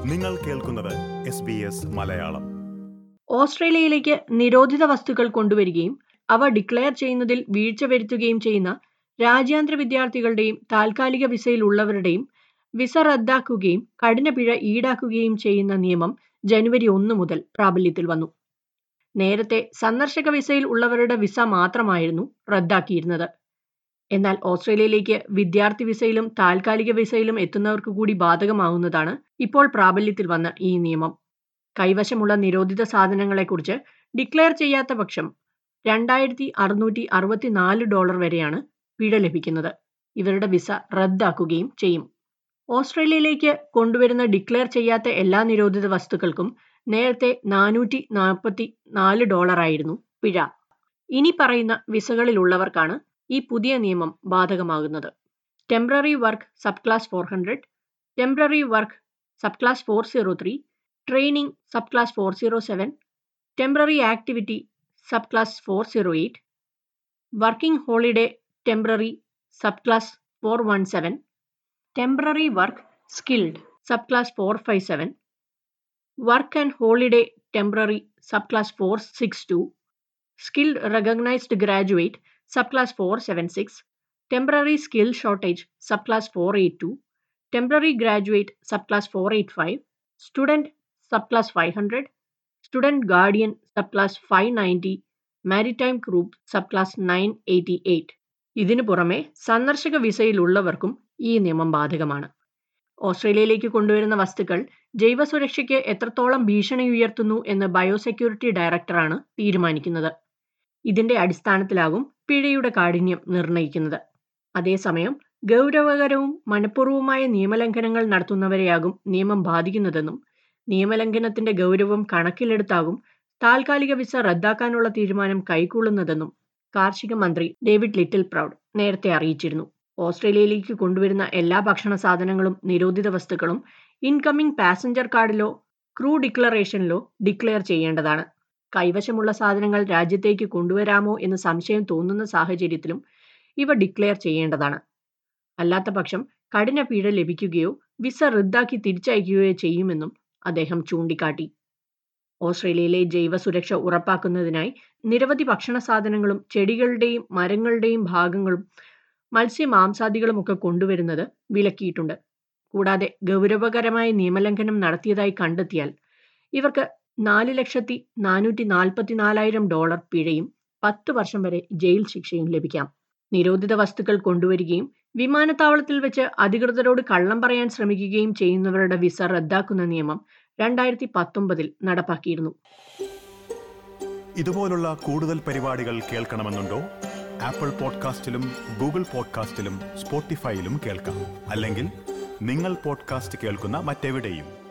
നിങ്ങൾ കേൾക്കുന്നത് S B S Malayalam ഓസ്ട്രേലിയയിലേക്ക് നിരോധിത വസ്തുക്കൾ കൊണ്ടുവരികയും അവ ഡിക്ലെയർ ചെയ്യുന്നതിൽ വീഴ്ച വരുത്തുകയും ചെയ്യുന്ന രാജ്യാന്തര വിദ്യാർത്ഥികളുടെയും താൽക്കാലിക വിസയിലുള്ളവരുടെയും വിസ റദ്ദാക്കുകയും കഠിന പിഴ ഈടാക്കുകയും ചെയ്യുന്ന നിയമം ജനുവരി ഒന്ന് മുതൽ പ്രാബല്യത്തിൽ വന്നു നേരത്തെ സന്ദർശക വിസയിൽ ഉള്ളവരുടെ വിസ മാത്രമായിരുന്നു റദ്ദാക്കിയിരുന്നത് എന്നാൽ ഓസ്ട്രേലിയയിലേക്ക് വിദ്യാർത്ഥി വിസയിലും താൽക്കാലിക വിസയിലും എത്തുന്നവർക്ക് കൂടി ബാധകമാവുന്നതാണ് ഇപ്പോൾ പ്രാബല്യത്തിൽ വന്ന ഈ നിയമം കൈവശമുള്ള നിരോധിത സാധനങ്ങളെക്കുറിച്ച് ഡിക്ലെയർ ചെയ്യാത്ത പക്ഷം രണ്ടായിരത്തി അറുന്നൂറ്റി അറുപത്തിനാല് ഡോളർ വരെയാണ് പിഴ ലഭിക്കുന്നത് ഇവരുടെ വിസ റദ്ദാക്കുകയും ചെയ്യും ഓസ്ട്രേലിയയിലേക്ക് കൊണ്ടുവരുന്ന ഡിക്ലെയർ ചെയ്യാത്ത എല്ലാ നിരോധിത വസ്തുക്കൾക്കും നേരത്തെ നാനൂറ്റി നാൽപ്പത്തി നാല് ഡോളറായിരുന്നു പിഴ ഇനി പറയുന്ന വിസകളിലുള്ളവർക്കാണ് ഈ പുതിയ നിയമം ബാധകമാകുന്നത് temporary work subclass four hundred temporary work subclass four zero three training subclass four zero seven temporary activity subclass four zero eight working holiday temporary subclass four one seven temporary work skilled subclass four five seven work and holiday temporary subclass four six two skilled recognized graduate subclass 476 temporary skill shortage subclass 482 temporary graduate subclass 485 student subclass 500 student guardian subclass 590 maritime group subclass 988 ഇതിനു പുറമെ സന്ദർശക വിസയിലുള്ളവർക്കും ഈ നിയമം ബാധകമാണ് ഓസ്ട്രേലിയയിലേക്ക് കൊണ്ടുവരുന്ന വസ്തുക്കൾ ജൈവസുരക്ഷയ്ക്ക് എത്രത്തോളം ഭീഷണി ഉയർത്തുന്നു എന്ന് ബയോസെക്യൂരിറ്റി ഡയറക്ടറാണ് തീരുമാനിക്കുന്നത് ഇതിന്റെ അടിസ്ഥാനത്തിലാകും പിഴയുടെ കാഠിന്യം നിർണ്ണയിക്കുന്നത് അതേസമയം ഗൗരവകരവും മനഃപൂർവ്വമായ നിയമലംഘനങ്ങൾ നടത്തുന്നവരെയാകും നിയമം ബാധിക്കുന്നതെന്നും നിയമലംഘനത്തിന്റെ ഗൗരവം കണക്കിലെടുത്താകും താൽക്കാലിക വിസ റദ്ദാക്കാനുള്ള തീരുമാനം കൈക്കൊള്ളുന്നതെന്നും കാർഷിക മന്ത്രി ഡേവിഡ് ലിറ്റിൽ പ്രൗഡ് നേരത്തെ അറിയിച്ചിരുന്നു ഓസ്ട്രേലിയയിലേക്ക് കൊണ്ടുവരുന്ന എല്ലാ ഭക്ഷണ സാധനങ്ങളും നിരോധിത വസ്തുക്കളും ഇൻകമിംഗ് പാസഞ്ചർ കാർഡിലോ ക്രൂ ഡിക്ലറേഷനിലോ ഡിക്ലെയർ ചെയ്യേണ്ടതാണ് കൈവശമുള്ള സാധനങ്ങൾ രാജ്യത്തേക്ക് കൊണ്ടുവരാമോ എന്ന് സംശയം തോന്നുന്ന സാഹചര്യത്തിലും ഇവ ഡിക്ലെയർ ചെയ്യേണ്ടതാണ് അല്ലാത്ത പക്ഷം കഠിന പിഴ ലഭിക്കുകയോ വിസ റദ്ദാക്കി തിരിച്ചയക്കുകയോ ചെയ്യുമെന്നും അദ്ദേഹം ചൂണ്ടിക്കാട്ടി ഓസ്ട്രേലിയയിലെ ജൈവ സുരക്ഷ ഉറപ്പാക്കുന്നതിനായി നിരവധി ഭക്ഷണ സാധനങ്ങളും ചെടികളുടെയും മരങ്ങളുടെയും ഭാഗങ്ങളും മത്സ്യമാംസാദികളും ഒക്കെ കൊണ്ടുവരുന്നത് വിലക്കിയിട്ടുണ്ട് കൂടാതെ ഗൗരവകരമായ നിയമലംഘനം നടത്തിയതായി കണ്ടെത്തിയാൽ ഇവർക്ക് നാല് ലക്ഷത്തി നാനൂറ്റി നാൽപ്പത്തിനാലായിരം ഡോളർ പിഴയും പത്ത് വർഷം വരെ ജയിൽ ശിക്ഷയും ലഭിക്കാം നിരോധിത വസ്തുക്കൾ കൊണ്ടുവരികയും വിമാനത്താവളത്തിൽ വെച്ച് അധികൃതരോട് കള്ളം പറയാൻ ശ്രമിക്കുകയും ചെയ്യുന്നവരുടെ വിസ റദ്ദാക്കുന്ന നിയമം രണ്ടായിരത്തി പത്തൊമ്പതിൽ നടപ്പാക്കിയിരുന്നു ഇതുപോലുള്ള കൂടുതൽ പരിപാടികൾ കേൾക്കണമെന്നുണ്ടോ ആപ്പിൾ പോഡ്കാസ്റ്റിലും ഗൂഗിൾ പോഡ്കാസ്റ്റിലും സ്പോട്ടിഫൈയിലും കേൾക്കാം അല്ലെങ്കിൽ നിങ്ങൾ പോഡ്കാസ്റ്റ് കേൾക്കുന്ന മറ്റെവിടെയും